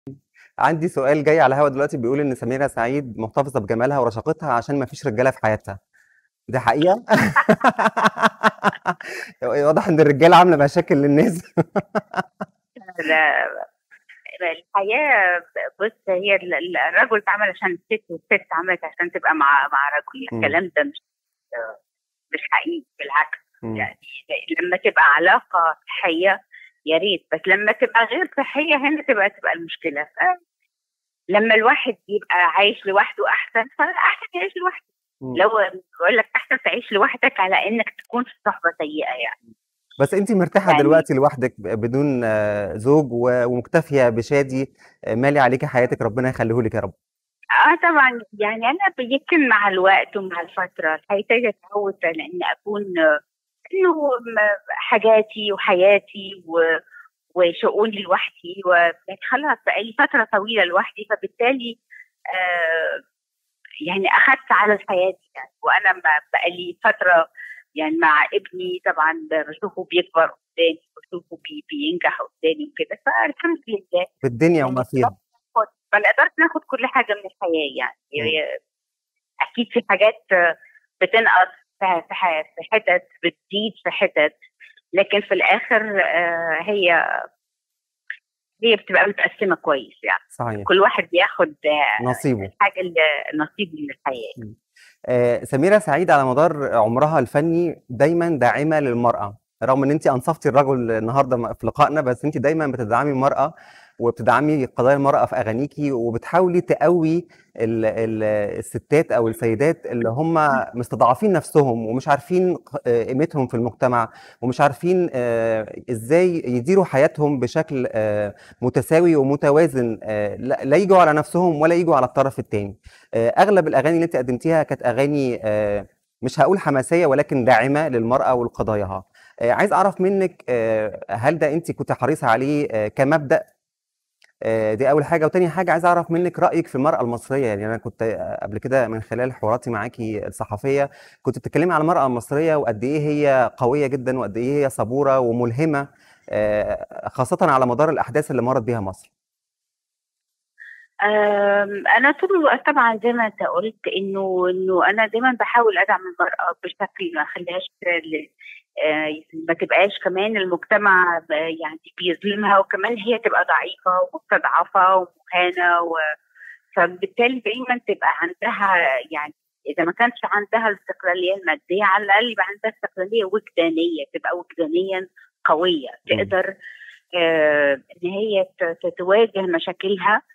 عندي سؤال جاي على الهوا دلوقتي بيقول إن سميرة سعيد محتفظة بجمالها ورشاقتها عشان ما فيش رجالة في حياتها، دي حقيقة؟ واضح إن الرجالة عاملة مشاكل للناس. لا الحياة بُص هي ال ال الرجل اتعمل عشان الست والست اتعملت عشان تبقى مع مع رجل، إمم. الكلام ده مش مش حقيقي بالعكس، إمم. يعني لمّا تبقى علاقة صحية يا ريت، بس لمّا تبقى غير صحية هنا تبقى تبقى المشكلة، ف لمّا الواحد يبقى عايش لوحده أحسن، فأحسن يعيش لوحده، إمم. اللي هو باقول لك أحسن تعيش لوحدك على إنك تكون في صحبة سيئة يعني. بس أنتِ مرتاحة يعني دلوقتي لوحدِك ب بدون زوج و ومكتفية بشادي مالي عليكِ حياتِك ربنا يخليه لِك يا رب. آه طبعًا، يعني أنا ب يمكن مع الوقت ومع الفترة هيبتدي أتعود على إني أكون إنه م حاجاتي وحياتي و وشؤوني لوحدي، وبقيت خلاص بقى لي فترة طويلة لوحدي، فبالتالي آآ يعني أخدت على الحياة دي يعني، وأنا ب بقى لي فترة يعني مع ابني طبعًا ب باشوفه بيكبر قدامي، باشوفه بي بينجح قدامي وكده، فالحمد لله. في الدنيا وما فيها. ما نقدرش ناخد كل حاجة من الحياة يعني، إمم. هي أكيد في حاجات بتنقص في في ح في حتت، بتزيد في حتت، لكن في الآخر آآ هي هي بتبقى متقسمة كويس يعني، صحيح. كل واحد بياخد نصيبه. الحاجة ال نصيبه من الحياة. إمم. آآ سميرة سعيد على مدار عمرها الفني دايمًا داعمة للمرأة، رغم إن أنتِ أنصفتِ الرجل النهارده م في لقائنا، بس أنتِ دايمًا بتدعمي المرأة وبتدعمي قضايا المرأة في أغانيكِ، وبتحاولي تقوي ال ال الستات أو السيدات اللي هم مستضعفين نفسهم ومش عارفين ق قيمتهم في المجتمع، ومش عارفين آآ إزاي يديروا حياتهم بشكل آآ متساوي ومتوازن آآ لا لا ييجوا على نفسهم ولا ييجوا على الطرف التاني. آآ أغلب الأغاني اللي أنتِ قدمتيها كانت أغاني آآ مش هاقول حماسية ولكن داعمة للمرأة ولقضاياها. آآ عايز أعرف منِّك آآ هل ده أنتِ كنتِ حريصة عليه آآ كمبدأ؟ آآ دي أول حاجة، وتاني حاجة عايز أعرف منِّك رأيِك في المرأة المصرية، يعني أنا كنت قبل كده من خلال حواراتي معاكِ الصحفية كنتِ بتتكلمي على المرأة المصرية وقد إيه هي قوية جدًا وقد إيه هي صبورة وملهمة آآ خاصةً على مدار الأحداث اللي مرّت بيها مصر. آمم أنا طول الوقت طبعًا زي ما أنت قُلت إنه إنه أنا دايمًا باحاول أدعم المرأة بشكل ما اخليهاش ل آآ ما تبقاش كمان المجتمع ب يعني بيظلمها وكمان هي تبقى ضعيفة ومستضعفة ومهانة و فبالتالي دايمًا تبقى عندها يعني إذا ما كانش عندها الاستقلالية المادية على الأقل يبقى عندها استقلالية وجدانية، تبقى وجدانيًا قوية، إمم. تقدر آآ إن هي ت ت تواجه مشاكلها